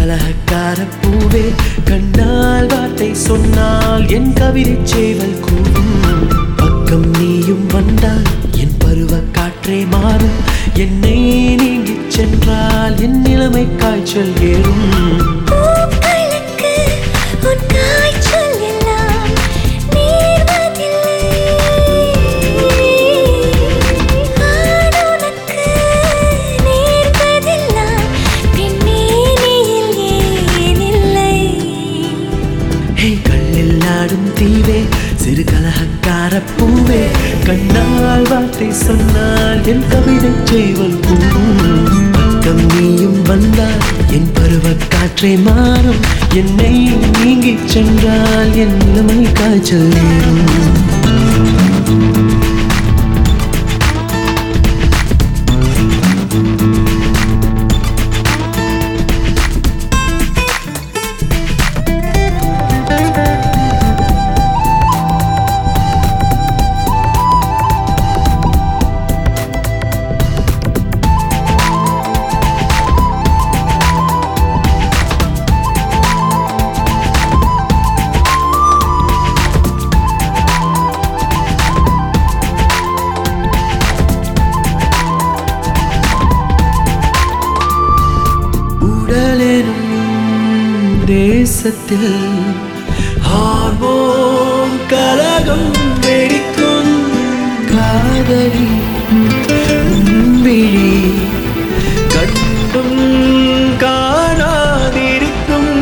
கலகக்கார பூவே கண்ணால் வார்த்தை சொன்னால் என் கவிதை சேவல் கூடும் பக்கம் நீயும் வந்தால் என் பருவ காற்றே மாறும் என்னை நீங்கிச் சென்றால் என் நிலைமை காய்ச்சல் ஏறும் பூக்களுக்கு உன் காய்ச்சல் எல்லாம் நேர்வதில்லை. ஆணுனக்கு நேர்வதெல்லாம் பெண்ணேனியில் ஏன் இல்லை? ஹே கல்லில் ஆடும் தீவே சிறு கலகக்கார பூவே கண்ணால் வார்த்தை சொன்னால் என் கவிதை செய்வல் கூடும் பக்கம் நீயும் வந்தால் என் பருவ காற்றே மாறும் என்னை நீங்கிச் சென்றால் என் நிலைமை காய்ச்சல் ஏறும் உடலெனும் தேசத்தில் ஹார்மோன் கலகம் வெடிக்கும் காதலி விழி கண்டும் காணாதிருக்கும்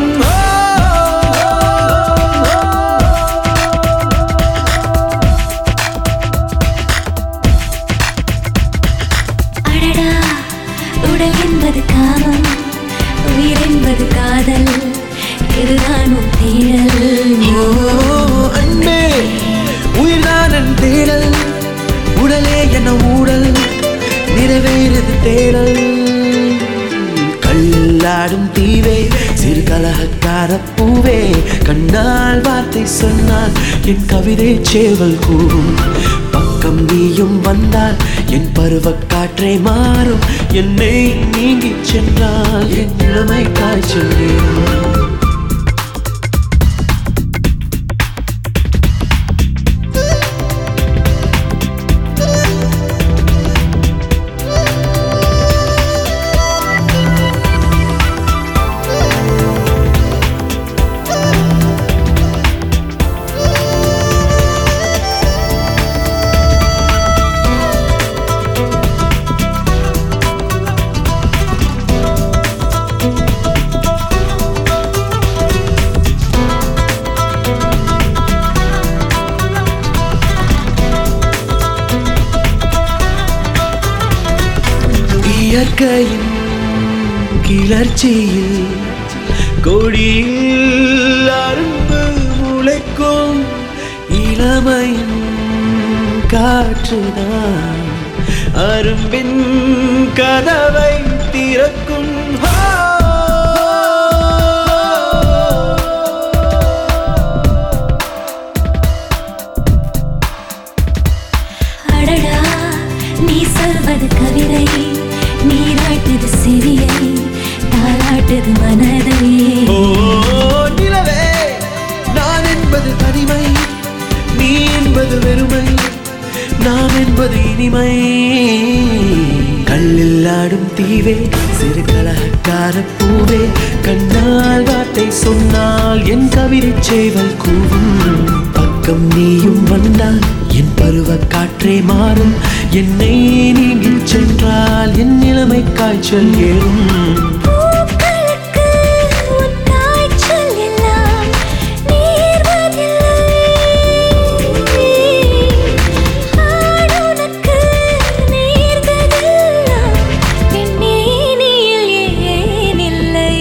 அடடா உடல் என்பது காமம் உயிர் என்பது காதல் இதுதான் உன் தேடல் ஓ அன்பே உயிர்தான் என் தேடல் உடலே என்ன ஊடல் நிறைவேறது தேடல் கல்லாடும் தீவே சிறு கலகக்கார பூவே கண்ணால் வார்த்தை சொன்னால் என் கவிதை சேவல் கூறும் பக்கம் நீயும் வந்தால் என் பருவ காற்றே மாறும் என்னை நீங்கிச் சென்றால் என் இளமை காய்ச்சல் ஏறும் இயற்கையின் கிளர்ச்சியில் கொடியில் அரும்பு முளைக்கும் இளமையின் காற்றுதான் அரும்பின் கதவை திறக்கும் அடடா நீ சொல்வது கவிதை நீராட்டுது சிறியை தாளாட்டுது மனதை ஓ நிலவே நான் என்பது தனிமை நீ என்பது வெறுமை நாம் என்பது இனிமை கல்லில் ஆடும் தீவே சிறு கலகக்கார பூவே கண்ணால் வார்த்தை சொன்னால் என் கவிதை சேவல் கூவும் பக்கம் நீயும் வந்தால் என் பருவ காற்றே மாறும் என்னை நீங்கிச் சென்றால் என் நிலைமை காய்ச்சல் ஏறும் பூக்களுக்கு உன் காய்ச்சல் எல்லாம் நேர்வதில்லை. ஆணுனக்கு நேர்ந்ததெல்லாம் பெண்ணேனியில் ஏன் இல்லை?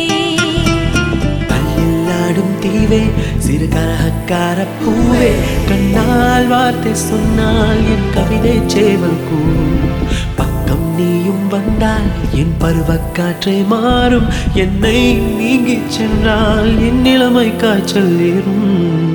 பல்லாடும் தீவே சிறு கலகக்கார பூவே கண்ணால் வார்த்தை சொன்னால் என் கவிதை சேவல் கூறும் பக்கம் நீயும் வந்தால் என் பருவக்காற்றே மாறும் என்னை நீங்கிச் சென்றால் என் நிலைமை காய்ச்சல் ஏறும்